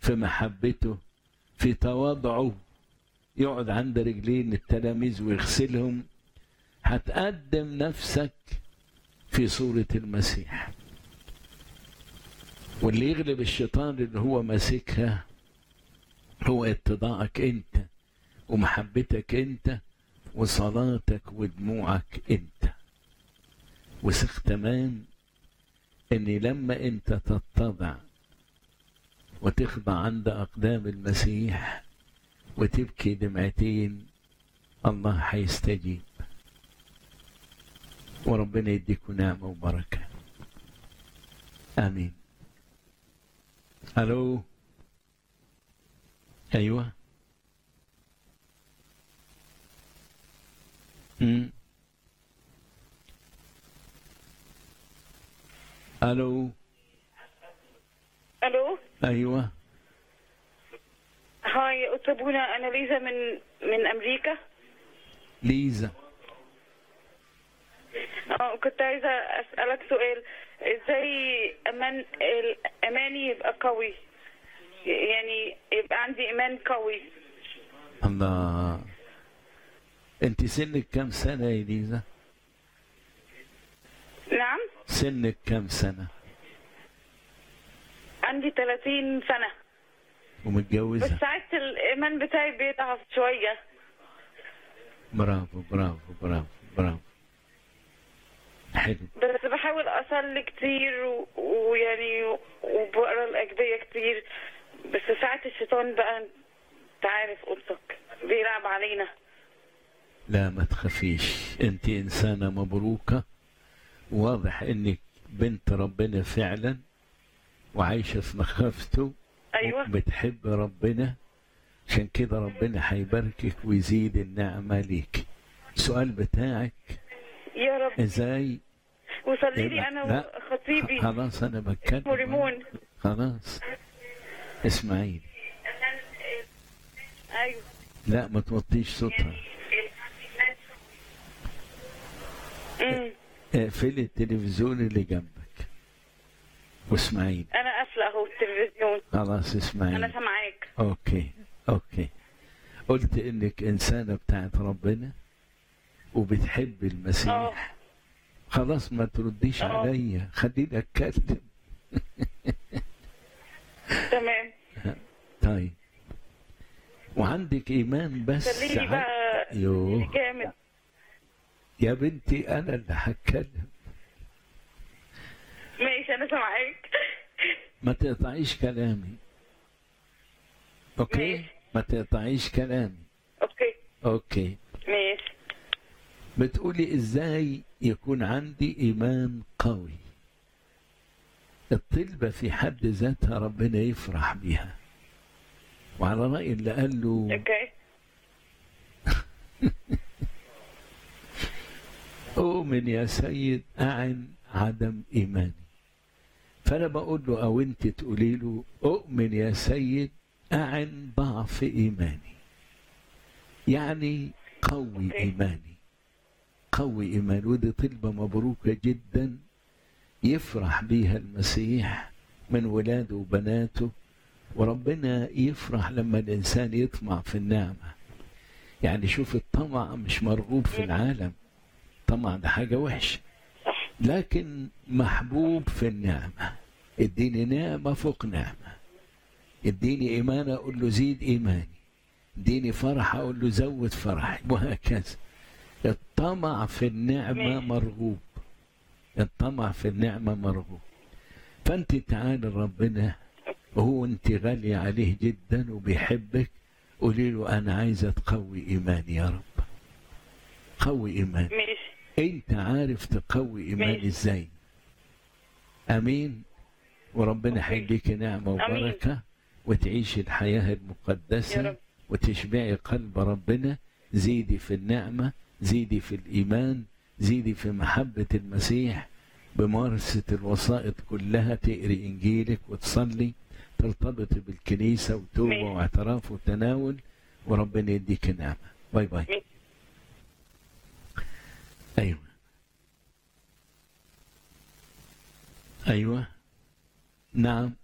في محبته في تواضعه يقعد عند رجلين التلاميذ ويغسلهم هتقدم نفسك في صورة المسيح واللي يغلب الشيطان اللي هو ماسكها هو اتضاعك انت ومحبتك انت وصلاتك ودموعك انت وثق تمام ان لما انت تتضع وتخضع عند اقدام المسيح وتبكي دمعتين الله هيستجيب وربنا يديكم نعمه وبركه امين الو ايوه امم الو الو ايوه هاي أطلبونا انا ليزا من من امريكا ليزا اه كنت عايزه اسالك سؤال ازاي امان الاماني يبقى قوي يعني يبقى عندي ايمان قوي الله انت سنك كم سنه يا ليزا نعم سنك كم سنه عندي 30 سنه بس ومتجوزه ساعات الايمان بتاعي بيضعف شويه برافو برافو برافو برافو حلو بس بحاول اصلي كتير و- ويعني وبقرا الاجبيه كتير بس ساعات الشيطان بقى انت عارف قصتك بيلعب علينا لا ما تخافيش انت انسانه مبروكه واضح انك بنت ربنا فعلا وعايشه في مخافته ايوه بتحب ربنا عشان كده ربنا هيباركك ويزيد النعمه ليك السؤال بتاعك يا رب ازاي وصلي لي لا، انا لا. وخطيبي خلاص انا بتكلم وريمون خلاص اسمعيني ايوه لا ما توطيش صوتها امم اقفلي التلفزيون اللي جنبك واسمعيني انا قافله اهو التلفزيون خلاص انا اسمعيني سامعاك اوكي اوكي قلت انك انسانه بتاعت ربنا وبتحب المسيح اه خلاص ما ترديش اه. عليا خليني اتكلم تمام طيب وعندك ايمان بس خليني عن- بقى يوه جامد يا بنتي انا اللي هتكلم ماشي انا سامعاك ما تقطعيش كلامي اوكي ماشي. ما تقطعيش كلامي اوكي اوكي ماشي بتقولي ازاي يكون عندي ايمان قوي الطلبة في حد ذاتها ربنا يفرح بيها وعلى رأي اللي قال له اوكي أؤمن يا سيد أعن عدم إيماني فأنا بقول له أو أنت تقولي له أؤمن يا سيد أعن ضعف إيماني يعني قوي أوكي. إيماني قوي إيماني ودي طلبة مبروكة جدا يفرح بيها المسيح من ولاده وبناته وربنا يفرح لما الإنسان يطمع في النعمة يعني شوف الطمع مش مرغوب في العالم طمع ده حاجة وحشة صح لكن محبوب في النعمة اديني نعمة فوق نعمة اديني إيمان أقول له زيد إيماني اديني فرح أقول له زود فرحي وهكذا الطمع في النعمة ماشي. مرغوب الطمع في النعمة مرغوب فأنت تعالي ربنا وهو أنت غالية عليه جدا وبيحبك قولي له أنا عايزة تقوي إيماني يا رب قوي إيماني ماشي انت عارف تقوي ايماني ماشي. ازاي امين وربنا أوكي. هيديك نعمه أمين. وبركه وتعيشي الحياه يا المقدسه رب. وتشبعي قلب ربنا زيدي في النعمه زيدي في الايمان زيدي في محبه المسيح بممارسه الوسائط كلها تقري انجيلك وتصلي ترتبطي بالكنيسه وتوبه ماشي. واعتراف وتناول وربنا يديك نعمه باي باي ماشي. ايوه ايوه نعم